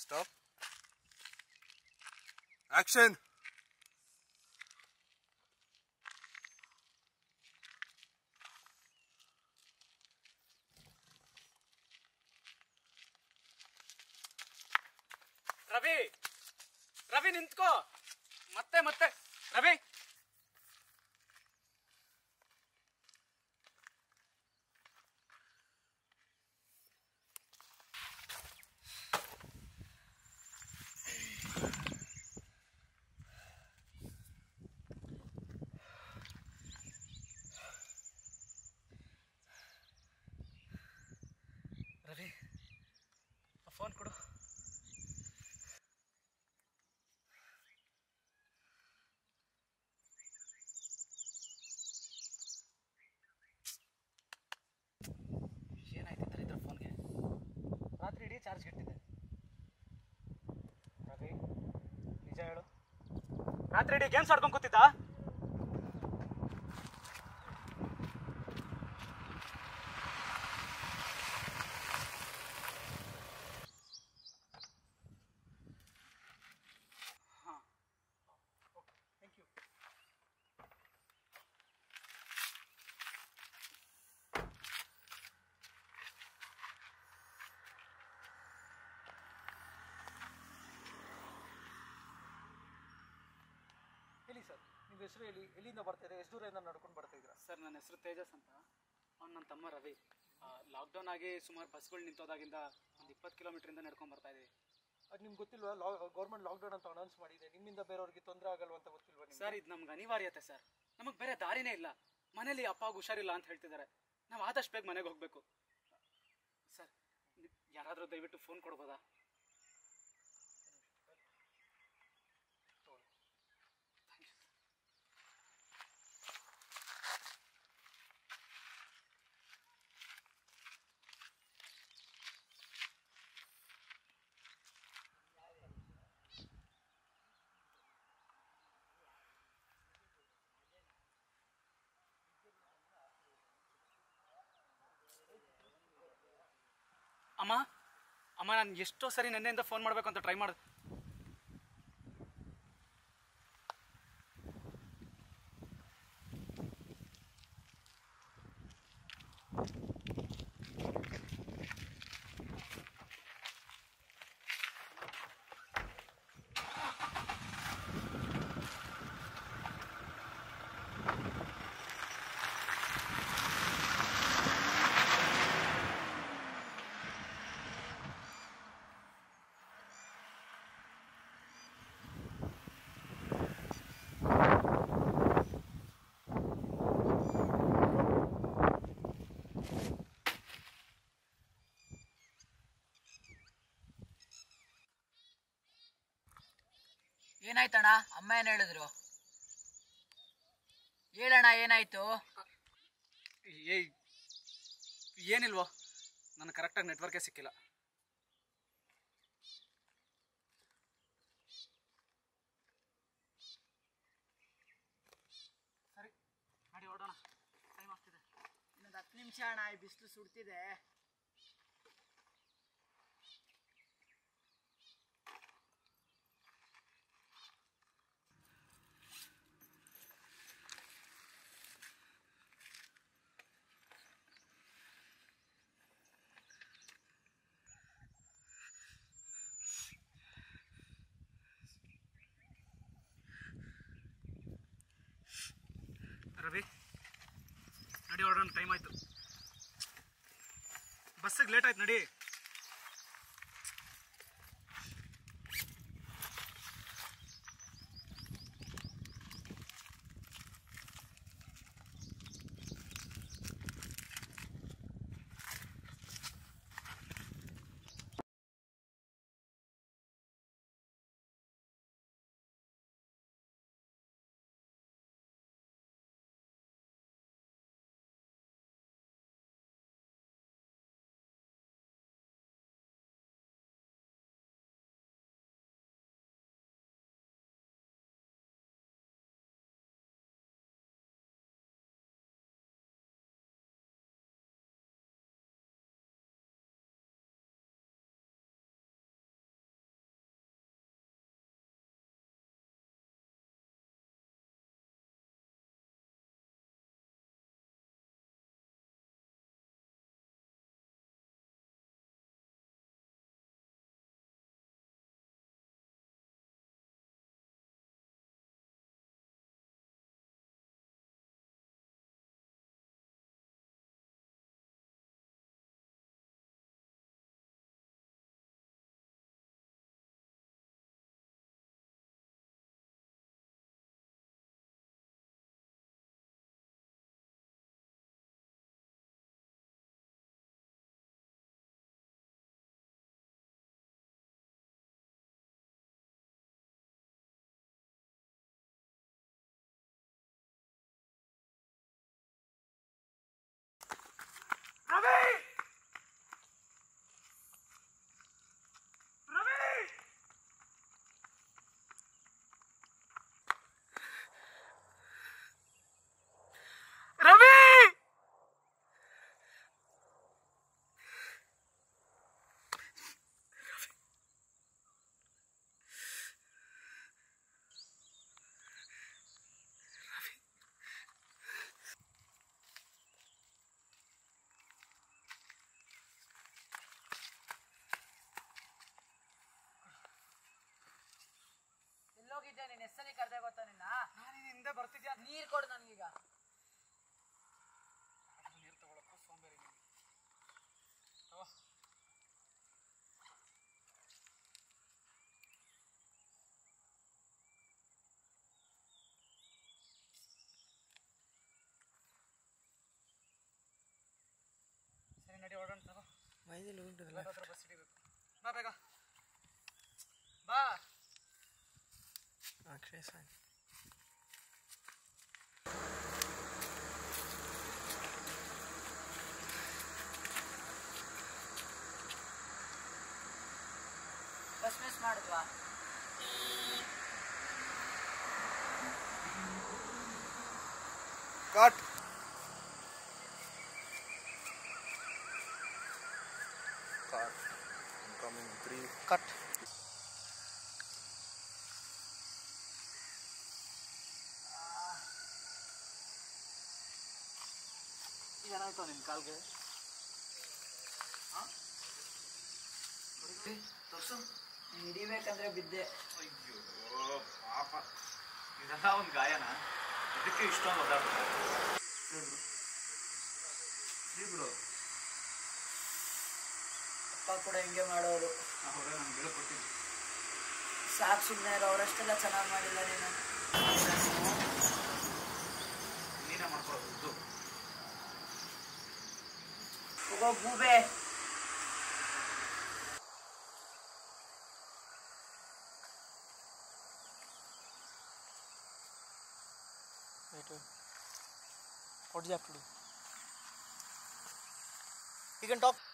Stop action Ravi Ravi ನಿಂತ್ಕೋ ಮತ್ತೆ ಮತ್ತೆ ರವಿ ರವಿ ಫೋನ್ ಕೊಡು ಏನಾಯ್ತು ಇದ್ರ ಫೋನ್ಗೆ ರಾತ್ರಿ ಇಡೀ ಚಾರ್ಜ್ ಇಟ್ಟಿದ್ದೆ ರವಿ ನಿಜ ಹೇಳು ರಾತ್ರಿ ಇಡೀ ಗೇಮ್ಸ್ ಆಡ್ಕೊಂಡು ಕೂತಿದ್ದ ಥ್ಯಾಂಕ್ ಯು ಹೇಳಿ ಸರ್ ನಿಮ್ಮ ಹೆಸರು ಎಲ್ಲಿ ಎಲ್ಲಿಂದ ಬರ್ತೀರಾ ಎಷ್ಟು ದೂರದಿಂದ ನಡ್ಕೊಂಡು ಬರ್ತಾ ಇದ್ದೀರಾ ಸರ್ ನನ್ನ ಹೆಸರು ತೇಜಸ್ ಅಂತ ಅವ್ನು ನನ್ನ ತಮ್ಮ ರವಿ ಲಾಕ್ಡೌನ್ ಆಗಿ ಸುಮಾರು ಬಸ್ಗಳು ನಿಂತೋದಾಗಿಂದ ಒಂದು ಇಪ್ಪತ್ತು ಕಿಲೋಮೀಟ್ರಿಂದ ನಡ್ಕೊಂಡು ಬರ್ತಾ ಇದ್ದೀವಿ ಅದು ನಿಮ್ಗೆ ಗೊತ್ತಿಲ್ವಾ ಲಾ ಗೌರ್ಮೆಂಟ್ ಲಾಕ್ಡೌನ್ ಅಂತ ಅನೌನ್ಸ್ ಮಾಡಿದೆ ನಿಮ್ಮಿಂದ ಬೇರೆಯವ್ರಿಗೆ ತೊಂದರೆ ಆಗಲ್ವಾ ಅಂತ ಗೊತ್ತಿಲ್ವಾ ನಿಮ್ಗೆ ಸರ್ ಇದು ನಮ್ಗೆ ಅನಿವಾರ್ಯತೆ ಸರ್ ನಮಗೆ ಬೇರೆ ದಾರಿನೇ ಇಲ್ಲ ಮನೇಲಿ ಅಪ್ಪ ಹುಷಾರಿಲ್ಲ ಅಂತ ಹೇಳ್ತಿದ್ದಾರೆ ನಾವು ಆದಷ್ಟು ಬೇಗ ಮನೆಗೆ ಹೋಗಬೇಕು ಸರ್ ಯಾರಾದರೂ ದಯವಿಟ್ಟು ಫೋನ್ ಕೊಡ್ಬೋದಾ ಅಮ್ಮ ಅಮ್ಮ ನಾನು ಎಷ್ಟೋ ಸರಿ ನೆನ್ನೆಯಿಂದ ಫೋನ್ ಮಾಡಬೇಕು ಅಂತ ಟ್ರೈ ಮಾಡ ಏನಾಯ್ತಣ್ಣ ಅಮ್ಮ ಏನ್ ಹೇಳಿದ್ರು ಹೇಳಣ್ಣ ಏನಾಯ್ತು ಏ ಏನಿಲ್ವೋ ನನಗೆ ಕರೆಕ್ಟಾಗಿ ನೆಟ್ವರ್ಕೇ ಸಿಕ್ಕಿಲ್ಲ ಸರಿ ಮಾಡಿ ಹೊರಡೋಣ ಟೈಮ್ ಆಗ್ತಿದೆ ಇನ್ನೊಂದು ಹತ್ತು ನಿಮಿಷ ಅಣ್ಣ ಈ ಬಿಸಿಲು ಸುಡ್ತಿದೆ ರವಿ ನಡಿ ಹೊರಡೋಣ ಟೈಮ್ ಆಯ್ತು ಬಸ್ಸಿಗೆ ಲೇಟ್ ಆಯ್ತು ನಡಿ ಎಲ್ಲೋಗಿದ್ದೆ ನೀನ್ ಎಸ್ಸಲ್ಲಿ ಕರ್ದೆ ಗೊತ್ತಾ ನಿನ್ನ ನಾನು ಹಿಂದೆ ಬರ್ತಿದ್ಯಾ ನೀರ್ ಕೊಡು ನನ್ಗೀಗ ನೀರು ತಗೊಳಕ್ಕೂ ಸೋಂಬೇರಿ ನೀನು. ತಗೋ. ಸರಿ ನಡಿ ಹೊರಡೋಣ ತಗೋ ಮೈದಲ್ಲಿ ಉಂಟು ಎಲ್ಲರ ಹತ್ರ ಬಸ್ ಹಿಡಿಬೇಕು ಬಾ ಬೇಗ ಬಾ ಅಕ್ಷಯ್ ಸಾಂಗ್ ಬಸ್ ಮಿಸ್ ಮಾಡಿದ್ವಾ cut cut coming three cut ಏನಾಯ್ತು ನಿನ್ನ ಕಾಲ್ಗೆ ತೋರ್ಸು ನೀನ್ ಹಿಡಿಬೇಕಂದ್ರೆ ಬಿದ್ದೆ ಅಯ್ಯೋ ಪಾಪ ಇದೆಲ್ಲ ಒಂದು ಗಾಯನ ಇದಕ್ಕೆ ಇಷ್ಟೊಂದು ಒದ್ದಾಡ್ತಾರೆ ಬಿಡು ಅಪ್ಪ ಕೂಡ ಹಿಂಗೆ ಮಾಡೋರು ಅವರೇ ನಮ್ಗೆ ಹೇಳ್ಕೊಟ್ಟಿದ್ದು ಸಾಕು ಸುಮ್ಮನೆ ಅವರಷ್ಟೆಲ್ಲ ಚೆನ್ನಾಗಿ ಮಾಡಿಲ್ಲ ನೀನು ನೀನೇ ಮಾಡ್ಕೊಳ್ಳೋದು ದುಡ್ಡು ಹೋಗೋ ಗೂಬೆ Wait, wait. What do you have to do? You can talk.